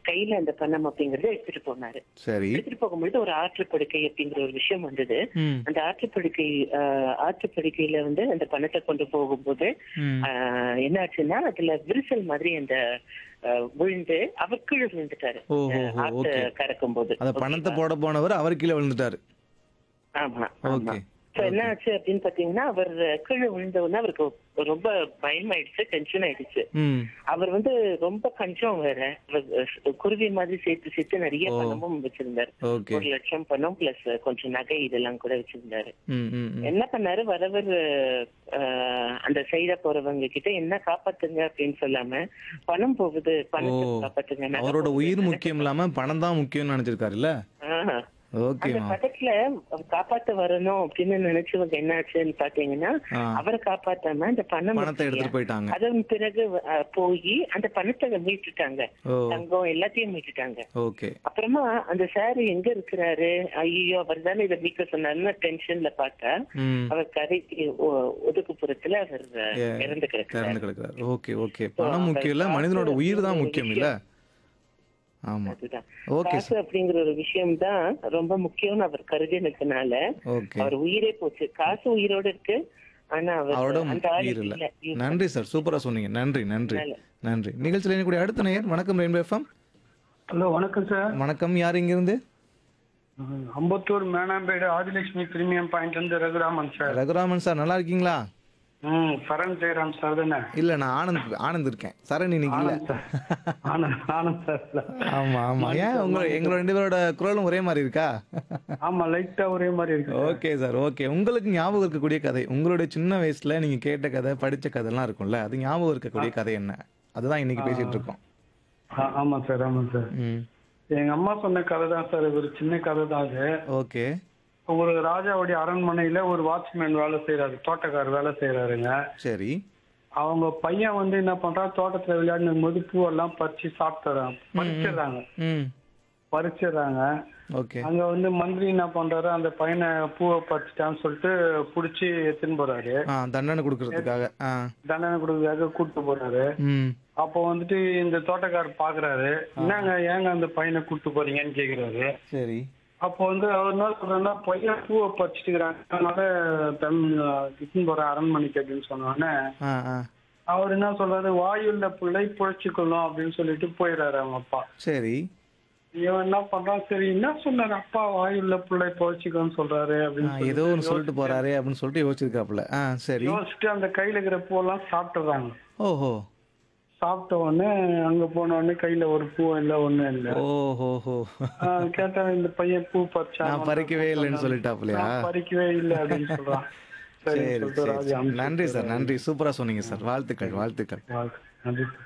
கையில அந்த பணம் அப்படிங்கறத எடுத்துட்டு போனாரு சரி எடுத்துட்டு போகும்பொழுது ஒரு ஆற்றுப்படுக்கை அப்படிங்கிற ஒரு விஷயம் வந்தது ம் அந்த ஆற்றுப்படுக்கை ஆஹ், ஆற்றுப்படுக்கையில வந்து அந்த பணத்தை கொண்டு போகும்போது ம் ஆஹ், என்ன ஆச்சுன்னா அதுல விரிசல் மாதிரி அந்த ஆஹ், விழுந்து அவர் கீழே விழுந்துட்டாரு ஓ, ஓ, ஓ, ஆற்று okay. கறக்கும் போது அந்த பணத்தை போட போனவர் அவர் கீழே விழுந்துட்டாரு ஆமா ஆமா ஓகே So, என்ன ஆச்சு அப்படின்னு பாத்தீங்கன்னா அவர் கீழே விழுந்த உடனே அவருக்கு ரொம்ப பயமாயிடுச்சு டென்ஷன் ஆயிடுச்சு ம் அவர் வந்து ரொம்ப கஞ்சம் வேற அவர், அஹ், குருவி மாதிரி சேர்த்து சேர்த்து நிறைய ஓ. பணமும் வச்சிருந்தாரு ஓகே ஒரு லட்சம் பணம் பிளஸ் கொஞ்சம் நகை இதெல்லாம் கூட வச்சிருந்தாரு ம் ம் ம். என்ன பண்ணாரு வரவர் அஹ், அந்த சைட போறவங்க கிட்ட என்ன காப்பாத்துங்க அப்படின்னு சொல்லாம பணம் போகுது பணத்தை ஓ. காப்பாத்துங்க நகை அவரோட போகுது, உயிர் நகை முக்கியம் இல்லாம பணம் தான் முக்கியம்னு நினைச்சிருக்காருல்ல ஆஹ். அந்த ஓகேமா படத்துல அவர் காப்பாத்த வரணும் அப்படின்னு நினைச்சவங்க என்ன ஆச்சுன்னு பாத்தீங்கன்னா ஆ. அவரை காப்பாத்தாம அந்த பணம் பணத்தை எடுத்துட்டு போயிட்டாங்க அதன் பிறகு அஹ், போய் அந்த பணத்தை மீட்டுட்டாங்க ஓ தங்கம் எல்லாத்தையும் மீட்டுட்டாங்க ஓகே அப்புறமா அந்த சார் எங்க இருக்கிறாரு ஐயோ அவர் தானே இதை மீட்க சொன்னாருன்னு டென்ஷன்ல பார்த்தா ம் அவர் கரைக்கு ஒ- ஒதுக்குப்புறத்துல அவர் அஹ், ஏ, இறந்து கிடக்கிறார் திறந்து கிடக்குறாரு ஓகே ஓகே பணம் முக்கியம் இல்ல மனிதனோட உயிர் தான் முக்கியம் இல்ல ஆமா அதுதான் ஓகே காசு அப்படிங்கிற ஒரு விஷயம் தான் ரொம்ப முக்கியம்னு அவர் கருதினதுனால ஓகே அவர் உயிரே போச்சு காசு உயிரோட இருக்கு ஆனா அவர் அவரோட அந்த ஆள் உயிர் இல்ல இல்ல நன்றி சார் சூப்பரா சொன்னீங்க நன்றி நன்றி நன்றி நிகழ்ச்சியில் இணையக்கூடிய அடுத்த நேயர் வணக்கம் ரெயின்போ எஃப்எம் ஹலோ வணக்கம் சார் வணக்கம் யார் இங்கிருந்து அம்பத்தூர் மேனாம்பேடு ஆதிலட்சுமி பிரீமியம் பாயிண்ட்ல இருந்து ரகுராமன் சார் ரகுராமன் சார் நல்லா இருக்கீங்களா ம் சரண் ஜெயராம் சார் தானே இல்ல நான் ஆனந்த் ஆனந்த் இருக்கேன் சரண் இன்னைக்கு இல்ல ஆனந்த் சார் ஆனந்த் ஆனந்த் சார் ஆமா ஆமா ஏன் உங்க எங்களோட ரெண்டு பேரோட குரலும் ஒரே மாதிரி இருக்கா ஆமா லைட்டா ஒரே மாதிரி இருக்கு சார். ஓகே சார் ஓகே உங்களுக்கு ஞாபகம் இருக்கக்கூடிய கதை உங்களுடைய சின்ன வயசுல நீங்க கேட்ட கதை படிச்ச கதைலாம் இருக்கும்ல அது ஞாபகம் இருக்கக்கூடிய கதை என்ன அதுதான் இன்னைக்கு பேசிட்டு இருக்கோம் ஆ, ஆமா சார் ஆமா சார் ம் எங்க அம்மா சொன்ன கதை தான் சார் ஒரு சின்ன கதை தான் அது ஓகே ஒரு ராஜாவுடைய அரண்மனையில ஒரு வாட்ச்மேன் வேலை செய்யறாரு தோட்டக்காரர் வேலை செய்யறாருங்க சரி அவங்க பையன் வந்து என்ன பண்றான் தோட்டத்துல விளையாடும் போது பூவெல்லாம் பறிச்சு சாப்பிட்டுறாங்க பறிச்சிடுறாங்க ம் பறிச்சிடுறாங்க ஓகே அங்க வந்து மந்திரி என்ன பண்றாரு அந்த பையனை பூவை பறிச்சிட்டான்னு சொல்லிட்டு புடிச்சு எடுத்துன்னு போறாரு ஆ தண்டனை கொடுக்கறதுக்காக ஆ தண்டனை கொடுக்கறதுக்காக கூட்டு போறாரு ம் அப்போ வந்துட்டு இந்த தோட்டக்காரர் பாக்குறாரு என்னங்க ஏங்க அந்த பையனை கூட்டு போறீங்கன்னு கேக்குறாரு சரி அப்போ வந்து அவர் என்ன சொல்றாருன்னா பையன் பூவை பறிச்சுட்டுக்கிறாங்க அதனால தன் கிட்டன் போற அரண்மனைக்கு அப்படின்னு சொன்னோடனே ஆ ஆ அவர் என்ன சொல்றாரு வாயுள்ள பிள்ளை புழைச்சிக்கணும் அப்படின்னு சொல்லிட்டு போயிடுறாரு அவங்க அப்பா சரி இவன் என்ன பண்றான் சரி என்ன சொன்னாரு அப்பா வாயுள்ள பிள்ளை புழைச்சிக்கணும்னு சொல்றாரு ஆ, அப்படின்னு ஏதோ ஒன்று சொல்லிட்டு போறாரு அப்படின்னு சொல்லிட்டு யோசிச்சிருக்காப்புல ஆ சரி யோசிச்சுட்டு அந்த கையில இருக்கிற பூவெல்லாம் சாப்பிட்டுறாங்க ஓஹோ சாப்பிட்ட உடனே அங்க போன உடனே கையில ஒரு பூ இல்ல ஒண்ணும் இல்ல ஓஹோஹோ ஆஹ் கேட்டா இந்த பையன் பூ பறிச்சா நான் பறிக்கவே இல்லைன்னு சொல்லிட்டாப்புலையா நான் பறிக்கவே இல்லை அப்படின்னு சொல்றான் சரி சரி சொல்லிட்டு சரி ராஜா சரி. அனுப்பிச்சு நன்றி சார் விட்டாரு. நன்றி சூப்பரா சொன்னீங்க சார் வாழ்த்துக்கள் வாழ்த்துக்கள் வாழ்க்கை. நன்றி சார்.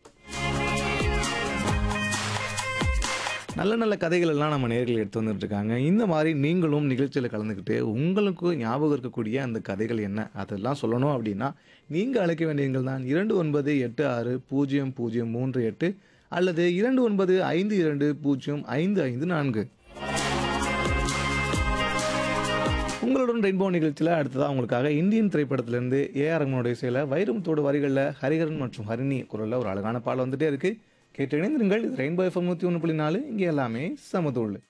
நல்ல நல்ல கதைகள் எல்லாம் நம்ம நேர்கள் எடுத்து வந்துட்டு இருக்காங்க இந்த மாதிரி நீங்களும் நிகழ்ச்சியில் கலந்துக்கிட்டு உங்களுக்கு ஞாபகம் இருக்கக்கூடிய அந்த கதைகள் என்ன அதெல்லாம் சொல்லணும் அப்படின்னா நீங்கள் அழைக்க வேண்டிய எண்கள் தான் இரண்டு ஒன்பது எட்டு ஆறு பூஜ்ஜியம் பூஜ்ஜியம் மூன்று எட்டு அல்லது இரண்டு ஒன்பது ஐந்து இரண்டு பூஜ்ஜியம் ஐந்து ஐந்து நான்கு உங்களுடன் ரெயின்போ நிகழ்ச்சியில் அடுத்ததாக உங்களுக்காக இந்தியன் திரைப்படத்திலிருந்து ஏஆர் ரஹ்மானுடைய இசையில் வைரமுத்தோடு வரிகளில் ஹரிஹரன் மற்றும் ஹரிணி குரலில் ஒரு அழகான பாடல் வந்துட்டே இருக்கு கேட்டு இணைந்திருங்கள் இது ரெயின்போ எஃப்எம் நூற்றி ஒன்று புள்ளி நாலு இங்கே எல்லாமே சமதூள்